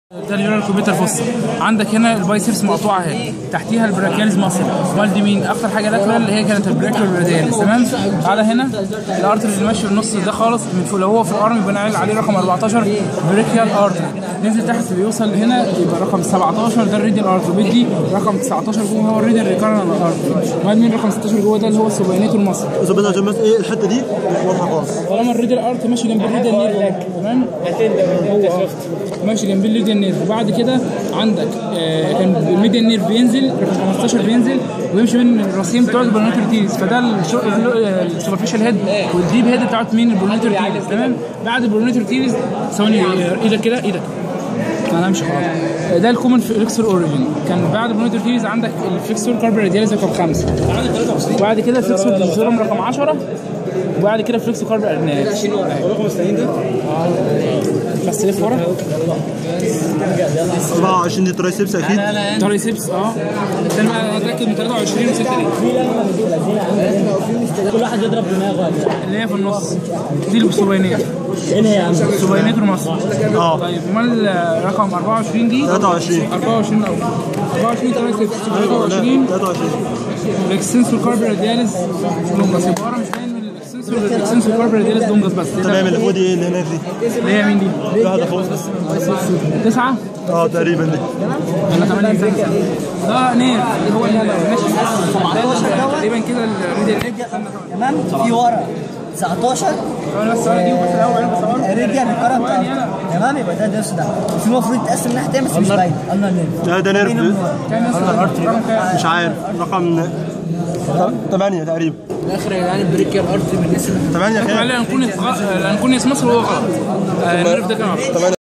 ده اليورا الكمبيوتر فص عندك هنا البايسبس مقطوعه اهي تحتيها البراكياليز ماسل امال دي مين اكتر حاجه لاترال اللي هي كانت البريكر والرادياليز تمام على هنا الارتري اللي ماشي في النص ده خالص من فوق لو هو في الارم يبقى نقل عليه رقم 14 بريكيال ارتري ننزل تحت بيوصل هنا يبقى رقم 17 ده الريديال ارتري بيدي رقم 19 جوه هو الريديال ريكارنال ارتري امال مين رقم 16 جوه ده اللي هو السوبينيتور ماسل بس بس عشان بس ايه الحته دي مش واضحه خالص طالما الريديال ارت ماشي جنب الريديال نيرف تمام هو ماشي جنب الريديال نيرف وبعد كده عندك آه كان الميديال نيرف بينزل رقم 15 بينزل ويمشي بين الراسين بتوع البولونيتور تيريز فده السوبرفيشال هيد والديب هيد بتاعت مين البولونيتور تيريز تمام بعد البولونيتور تيريز ثواني آه، ايدك كده ايدك انا همشي خلاص ده الكومن فليكسور اوريجين كان بعد البولونيتور تيريز عندك الفليكسور كاربريدياليز رقم 5 وبعد كده فليكسور ديجيتورم رقم 10 وبعد كده فليكسو كارب ارناز الرقم الثاني ده بس لف ورا 24 دي ترايسبس اكيد ترايسبس اه الثاني بقى انا اتاكد من 23 و6 دي كل واحد يضرب دماغه اللي هي في النص دي السوبينيه هنا يا عم سوبينيتور مصر اه طيب امال رقم 24 دي 23 24 او 24 ترايسبس 23 23 الاكستنسور كارب رادياليز لونجاس يبقى ورا مش باين من الاكستنسور الاكستنسور كارب رادياليز لونجاس بس تمام اللي فوق دي ايه اللي هناك دي اللي هي مين دي؟ في واحده فوق تسعة اه تقريبا دي انا 8 سنه ده نير اللي هو اللي ماشي 17 تقريبا كده الريديال تمام في ورا 19 انا بس انا دي وبس الاول انا بصور الرجل الكرم تمام يبقى ده درس ده في المفروض يتقسم ناحيه تانية بس مش باين قلنا نيرف لا ده نيرف كان رقم كام؟ مش عارف رقم 8 تقريبا الاخر يا جدعان البريكيال ارتري من الناس اللي 8 لا كام؟ نكون لا نكون اسم مصر وهو غلط آه، النيرف ده كان غلط.